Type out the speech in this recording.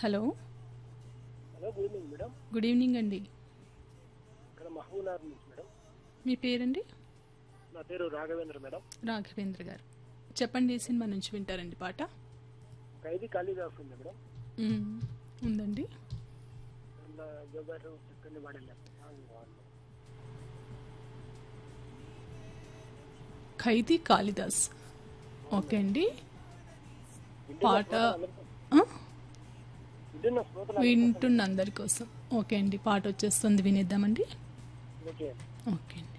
Hello hello good evening madam good evening అండి ఇక్కడ మహబూబ్నగర్ నుంచి మేడం మీ పేరండి నా పేరు రాఘవేంద్ర మేడం రాఘవేంద్ర గారు చెప్పండి ఏ సినిమా నుంచి వింటారండి పాట ఖైదీ కాళీదాస్ ఉంది మేడం మ్మ్. ఉందండి నా జోగారు చక్కని వాడలే ఖైదీ కాళిదాస్ ఓకే అండి పాట ఆ? వింటున్న శ్రోతలు వింటున్న అందరి కోసం ఓకే అండి పాట వచ్చేస్తుంది వినేద్దామండి ఓకే ఓకే అండి